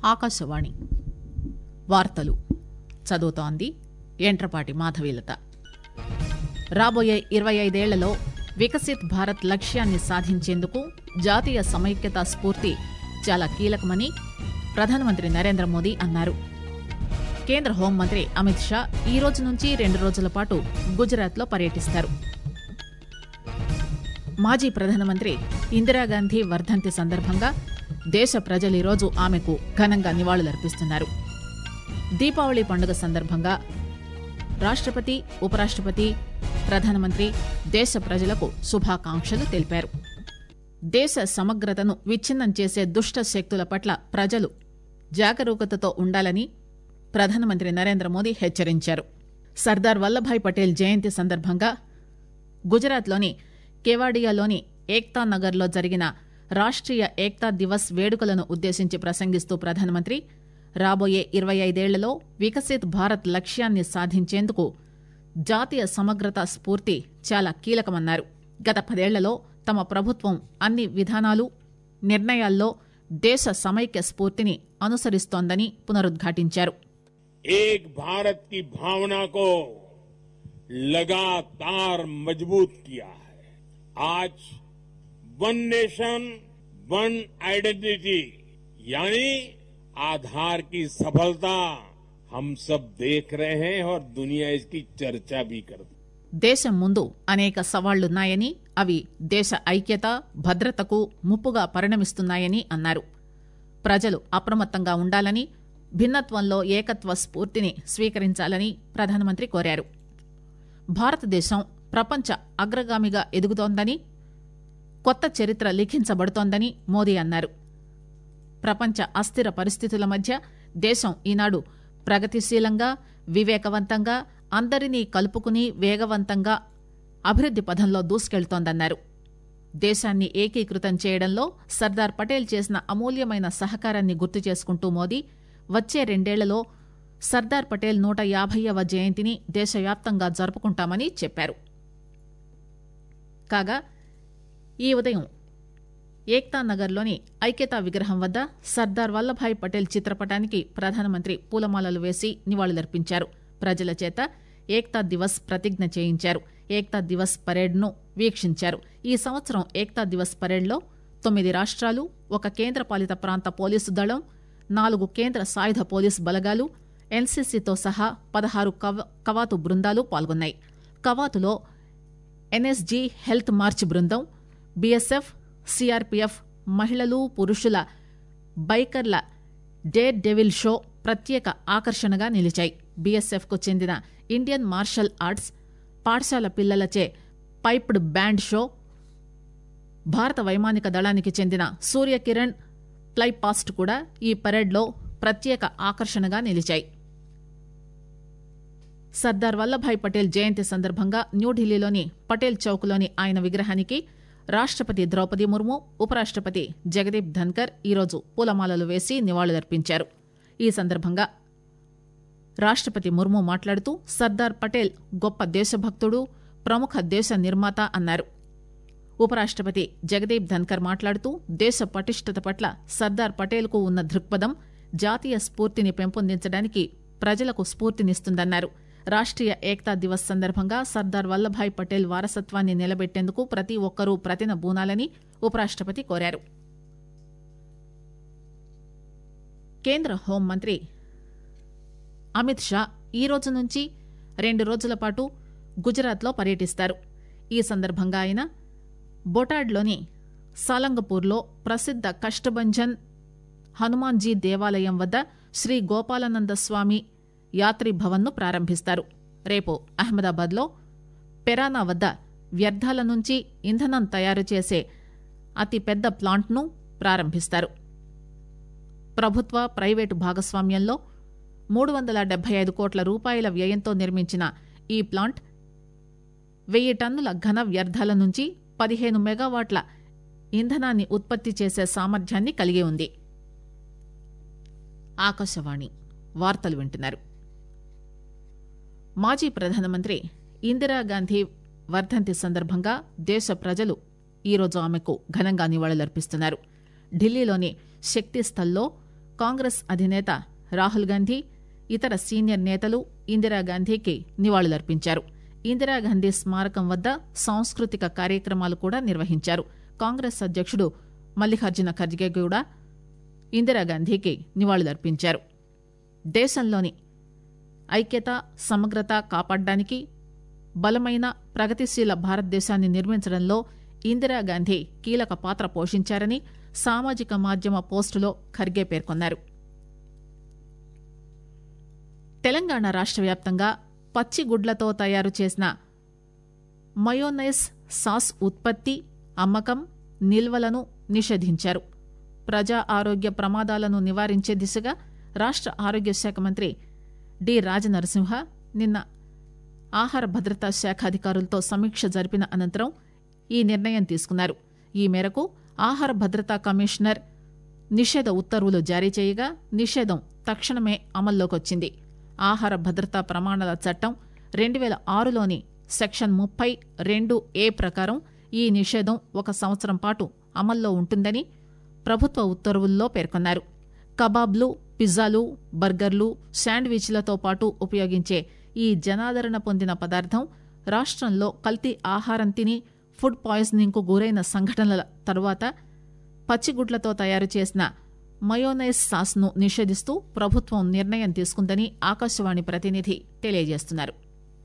ఆకాశవాణి వార్తలు చదువుతోంది ఎంట్రపాటి మాధవీలత రాబోయే ఇరవై ఐదేళ్లలో వికసిత్ భారత్ లక్ష్యాన్ని సాధించేందుకు జాతీయ సమైక్యతా స్ఫూర్తి చాలా కీలకమని ప్రధానమంత్రి నరేంద్ర మోదీ అన్నారు కేంద్ర హోంమంత్రి అమిత్ షా ఈ రోజు నుంచి రెండు రోజుల పాటు గుజరాత్లో పర్యటిస్తారు మాజీ ప్రధానమంత్రి ఇందిరాగాంధీ వర్ధంతి సందర్భంగా దేశ ప్రజలు ఈరోజు ఆమెకు ఘనంగా నివాళులర్పిస్తున్నారు దీపావళి పండుగ సందర్భంగా రాష్టపతి ఉపరాష్టపతి ప్రధానమంత్రి దేశ ప్రజలకు శుభాకాంక్షలు తెలిపారు దేశ సమగ్రతను విచ్ఛిన్నం చేసే దుష్ట శక్తుల పట్ల ప్రజలు జాగరూకతతో ఉండాలని ప్రధానమంత్రి నరేంద్ర మోదీ హెచ్చరించారు సర్దార్ వల్లభాయ్ పటేల్ జయంతి సందర్భంగా గుజరాత్లోని కెవాడియాలోని ఏక్తా నగర్లో జరిగిన రాష్ట్రీయ ఏక్తా దివస్ వేడుకలను ఉద్దేశించి ప్రసంగిస్తూ ప్రధానమంత్రి రాబోయే ఇరవై ఐదేళ్లలో వికసిత్ భారత్ లక్ష్యాన్ని సాధించేందుకు జాతీయ సమగ్రత స్ఫూర్తి చాలా కీలకమన్నారు గత పదేళ్లలో తమ ప్రభుత్వం అన్ని విధానాలు నిర్ణయాల్లో దేశ సమైక్య స్ఫూర్తిని అనుసరిస్తోందని పునరుద్ఘాటించారు एक भारत की भावना को लगातार मजबूत किया है आज वन नेशन वन आइडेंटिटी यानी आधार की सफलता हम सब देख रहे हैं और दुनिया इसकी चर्चा भी करती దేశం ముందు అనేక సవాళ్లున్నాయని అవి దేశ ఐక్యత భద్రతకు ముప్పుగా పరిణమిస్తున్నాయని అన్నారు ప్రజలు అప్రమత్తంగా ఉండాలని భిన్నత్వంలో ఏకత్వ స్ఫూర్తిని స్వీకరించాలని ప్రధానమంత్రి కోరారు భారతదేశం ప్రపంచ అగ్రగామిగా ఎదుగుతోందని కొత్త చరిత్ర లిఖించబడుతోందని మోదీ అన్నారు ప్రపంచ అస్థిర పరిస్థితుల మధ్య దేశం ఈనాడు ప్రగతిశీలంగా వివేకవంతంగా అందరినీ కలుపుకుని వేగవంతంగా అభివృద్ది పథంలో దూసుకెళ్తోందన్నారు దేశాన్ని ఏకీకృతం చేయడంలో సర్దార్ పటేల్ చేసిన అమూల్యమైన సహకారాన్ని గుర్తు చేసుకుంటూ మోదీ వచ్చే రెండేళ్లలో సర్దార్ పటేల్ నూట యాభైవ జయంతిని దేశవ్యాప్తంగా జరుపుకుంటామని చెప్పారు కాగా ఈ ఉదయం ఏక్తా నగర్లోని ఐక్యతా విగ్రహం వద్ద సర్దార్ వల్లభాయ్ పటేల్ చిత్రపటానికి ప్రధానమంత్రి పూలమాలలు వేసి నివాళులర్పించారు ప్రజల చేత ఏక్తా దివస్ ప్రతిజ్ఞ చేయించారు ఏక్తా దివస్ పరేడ్ను వీక్షించారు ఈ సంవత్సరం ఏక్తా దివస్ పరేడ్లో తొమ్మిది రాష్ట్రాలు ఒక కేంద్రపాలిత ప్రాంత పోలీసు దళం నాలుగు కేంద్ర సాయుధ పోలీసు బలగాలు ఎన్సీసీతో సహా పదహారు కవ- కవాతు బృందాలు పాల్గొన్నాయి కవాతులో ఎన్ఎస్జీ హెల్త్ మార్చ్ బృందం బీఎస్ఎఫ్ సిఆర్పీఎఫ్ మహిళలు పురుషుల బైకర్ల డేర్ డెవిల్ షో ప్రత్యేక ఆకర్షణగా నిలిచాయి బీఎస్ఎఫ్ కు చెందిన ఇండియన్ మార్షల్ ఆర్ట్స్ పాఠశాల పిల్లలచే పైప్డ్ బ్యాండ్ షో భారత వైమానిక దళానికి చెందిన సూర్యకిరణ్ ఫ్లైపాస్ట్ కూడా ఈ పరేడ్లో ప్రత్యేక ఆకర్షణగా నిలిచాయి సర్దార్ వల్లభాయ్ పటేల్ జయంతి సందర్భంగా న్యూఢిల్లీలోని పటేల్ చౌక్లోని ఆయన విగ్రహానికి రాష్టపతి ద్రౌపది ముర్ము ఉపరాష్టపతి జగదీప్ ధన్కర్ ఈరోజు పూలమాలలు వేసి నివాళులర్పించారు ఈ సందర్భంగా రాష్టపతి ముర్ము మాట్లాడుతూ సర్దార్ పటేల్ గొప్ప దేశభక్తుడు ప్రముఖ దేశ నిర్మాత అన్నారు ఉపరాష్టపతి జగదీప్ ధన్కర్ మాట్లాడుతూ దేశ పటిష్టత పట్ల సర్దార్ పటేల్కు ఉన్న దృక్పథం జాతీయ స్ఫూర్తిని పెంపొందించడానికి ప్రజలకు స్ఫూర్తినిస్తుందన్నారు రాష్ట్రీయ ఏక్తా దివస్ సందర్భంగా సర్దార్ వల్లభాయ్ పటేల్ వారసత్వాన్ని నిలబెట్టేందుకు ప్రతి ఒక్కరూ ప్రతిన బూనాలని ఉపరాష్టపతి కోరారు కేంద్ర హోంమంత్రి అమిత్ షా ఈ రోజు నుంచి రెండు రోజుల పాటు గుజరాత్లో పర్యటిస్తారు ఈ సందర్భంగా ఆయన బొటాడ్లోని సాలంగపూర్లో ప్రసిద్ధ కష్టభంజన్ హనుమాన్జీ దేవాలయం వద్ద శ్రీ గోపాలనంద స్వామి యాత్రి భవన్ను ప్రారంభిస్తారు రేపు అహ్మదాబాద్లో పెరానా వద్ద వ్యర్థాల నుంచి ఇంధనం తయారు చేసే అతిపెద్ద ప్లాంట్ను ప్రారంభిస్తారు ప్రభుత్వ ప్రైవేటు భాగస్వామ్యంలో మూడు వందల డెబ్బై ఐదు కోట్ల రూపాయల వ్యయంతో నిర్మించిన ఈ ప్లాంట్ వెయ్యి టన్నుల ఘన వ్యర్థాల నుంచి పదిహేను మెగావాట్ల ఇంధనాన్ని ఉత్పత్తి చేసే సామర్థ్యాన్ని కలిగి ఉంది ఆకాశవాణి వార్తలు వింటున్నారు మాజీ ప్రధానమంత్రి ఇందిరాగాంధీ వర్ధంతి సందర్భంగా దేశ ప్రజలు ఈరోజు ఆమెకు ఘనంగా నివాళులర్పిస్తున్నారు ఢిల్లీలోని శక్తి స్థల్లో కాంగ్రెస్ అధినేత రాహుల్ గాంధీ ఇతర సీనియర్ నేతలు ఇందిరాగాంధీకి నివాళులర్పించారు ఇందిరాగాంధీ స్మారకం వద్ద సాంస్కృతిక కార్యక్రమాలు కూడా నిర్వహించారు కాంగ్రెస్ అధ్యక్షుడు మల్లికార్జున ఖర్గే కూడా ఇందిరాగాంధీకి నివాళులర్పించారు దేశంలోని ఐక్యత సమగ్రత కాపాడడానికి బలమైన ప్రగతిశీల భారతదేశాన్ని నిర్మించడంలో ఇందిరాగాంధీ కీలక పాత్ర పోషించారని సామాజిక మాధ్యమ పోస్టులో ఖర్గే పేర్కొన్నారు తెలంగాణ రాష్ట్ర వ్యాప్తంగా పచ్చి గుడ్లతో తయారు చేసిన మయోనైస్ సాస్ ఉత్పత్తి అమ్మకం నిల్వలను నిషేధించారు ప్రజా ఆరోగ్య ప్రమాదాలను నివారించే దిశగా రాష్ట్ర ఆరోగ్య శాఖ మంత్రి డి రాజనరసింహ నిన్న ఆహార భద్రతా శాఖ అధికారులతో సమీక్ష జరిపిన అనంతరం ఈ నిర్ణయం తీసుకున్నారు ఈ మేరకు ఆహార భద్రతా కమిషనర్ నిషేధ ఉత్తర్వులు జారీ చేయగా నిషేధం తక్షణమే అమల్లోకి వచ్చింది ఆహార భద్రతా ప్రమాణాల చట్టం రెండు వేల ఆరులోని సెక్షన్ ముప్పై రెండు ఏ ప్రకారం ఈ నిషేధం ఒక సంవత్సరం పాటు అమల్లో ఉంటుందని ప్రభుత్వ ఉత్తర్వుల్లో పేర్కొన్నారు కబాబ్లు పిజ్జాలు బర్గర్లు శాండ్విచ్లతో పాటు ఉపయోగించే ఈ జనాదరణ పొందిన పదార్థం రాష్ట్రంలో కల్తీ ఆహారం తిని ఫుడ్ పాయిజనింగ్ కు గురైన సంఘటనల తరువాత పచ్చిగుడ్లతో తయారు చేసిన మయోనైస్ సాస్ ను నిషేధిస్తూ ప్రభుత్వం నిర్ణయం తీసుకుందని ఆకాశవాణి ప్రతినిధి తెలియజేస్తున్నారు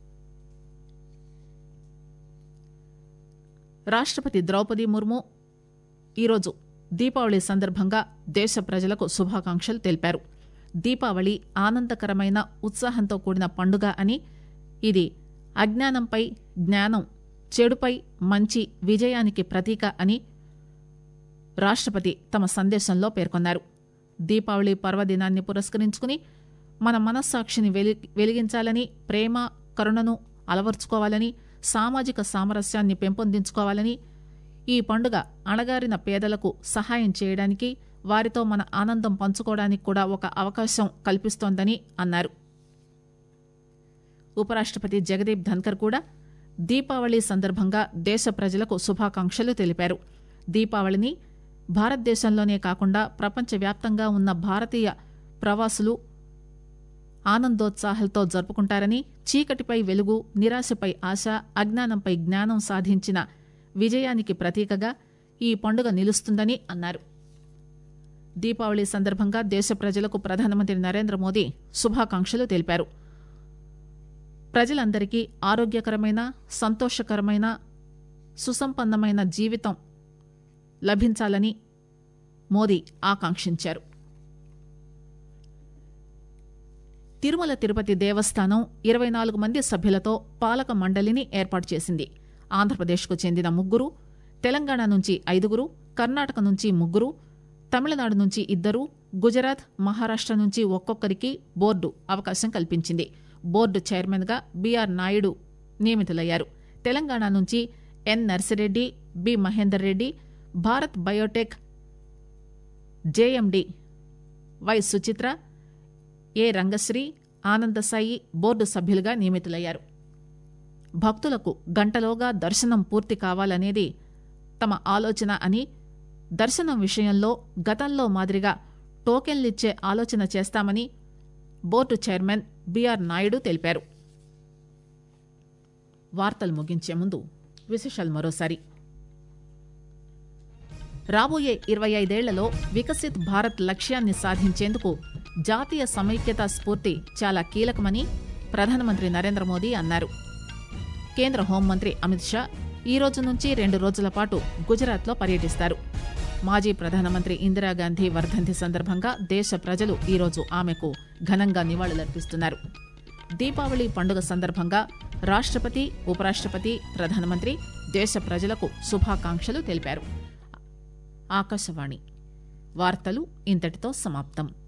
రాష్ట్రపతి ద్రౌపది ముర్ము ఈరోజు దీపావళి సందర్భంగా దేశ ప్రజలకు శుభాకాంక్షలు తెలిపారు దీపావళి ఆనందకరమైన ఉత్సాహంతో కూడిన పండుగ అని ఇది అజ్ఞానంపై జ్ఞానం చెడుపై మంచి విజయానికి ప్రతీక అని రాష్ట్రపతి తమ సందేశంలో పేర్కొన్నారు దీపావళి పర్వదినాన్ని పురస్కరించుకుని మన మనస్సాక్షిని వెలి వెలిగించాలని ప్రేమ కరుణను అలవర్చుకోవాలని సామాజిక సామరస్యాన్ని పెంపొందించుకోవాలని ఈ పండుగ అణగారిన పేదలకు సహాయం చేయడానికి వారితో మన ఆనందం పంచుకోవడానికి కూడా ఒక అవకాశం కల్పిస్తోందని అన్నారు ఉపరాష్ట్రపతి జగదీప్ ధన్కర్ కూడా దీపావళి సందర్భంగా దేశ ప్రజలకు శుభాకాంక్షలు తెలిపారు దీపావళిని భారతదేశంలోనే కాకుండా ప్రపంచవ్యాప్తంగా ఉన్న భారతీయ ప్రవాసులు ఆనందోత్సాహాలతో జరుపుకుంటారని చీకటిపై వెలుగు నిరాశపై ఆశ అజ్ఞానంపై జ్ఞానం సాధించిన విజయానికి ప్రతీకగా ఈ పండుగ నిలుస్తుందని అన్నారు దీపావళి సందర్భంగా దేశ ప్రజలకు ప్రధానమంత్రి నరేంద్ర మోదీ శుభాకాంక్షలు తెలిపారు ప్రజలందరికీ ఆరోగ్యకరమైన సంతోషకరమైన సుసంపన్నమైన జీవితం లభించాలని మోదీ ఆకాంక్షించారు తిరుమల తిరుపతి దేవస్థానం ఇరవై నాలుగు మంది సభ్యులతో పాలక మండలిని ఏర్పాటు చేసింది ఆంధ్రప్రదేశ్కు చెందిన ముగ్గురు తెలంగాణ నుంచి ఐదుగురు కర్ణాటక నుంచి ముగ్గురు తమిళనాడు నుంచి ఇద్దరు గుజరాత్ మహారాష్ట నుంచి ఒక్కొక్కరికి బోర్డు అవకాశం కల్పించింది బోర్డు చైర్మన్ గా బీఆర్ నాయుడు నియమితులయ్యారు తెలంగాణ నుంచి N Narsireddy B Mahender Reddy Bharat Biotech JMD Y Suchitra A Rangasri Anandasai board సభ్యులుగా నియమితులయ్యారు భక్తులకు గంటలోగా దర్శనం పూర్తి కావాలనేది తమ ఆలోచన అని దర్శనం విషయంలో గతంలో మాదిరిగా టోకెన్లిచ్చే ఆలోచన చేస్తామని బోర్డు చైర్మన్ బీఆర్ నాయుడు తెలిపారు వార్తలు ముగించే ముందు విశేషాలు మరోసారి రాబోయే ఇరవై ఐదేళ్లలో వికసిత్ భారత్ లక్ష్యాన్ని సాధించేందుకు జాతీయ సమైక్యతా స్ఫూర్తి చాలా కీలకమని ప్రధానమంత్రి నరేంద్ర మోదీ అన్నారు కేంద్ర హోంమంత్రి అమిత్ షా ఈ రోజు నుంచి రెండు రోజుల పాటు గుజరాత్లో పర్యటిస్తారు మాజీ ప్రధానమంత్రి ఇందిరాగాంధీ వర్ధంతి సందర్భంగా దేశ ప్రజలు ఈరోజు ఆమెకు ఘనంగా నివాళులర్పిస్తున్నారు దీపావళి పండుగ సందర్భంగా రాష్ట్రపతి ఉపరాష్ట్రపతి ప్రధానమంత్రి దేశ ప్రజలకు శుభాకాంక్షలు తెలిపారు ఆకాశవాణి వార్తలు ఇంతటితో సమాప్తం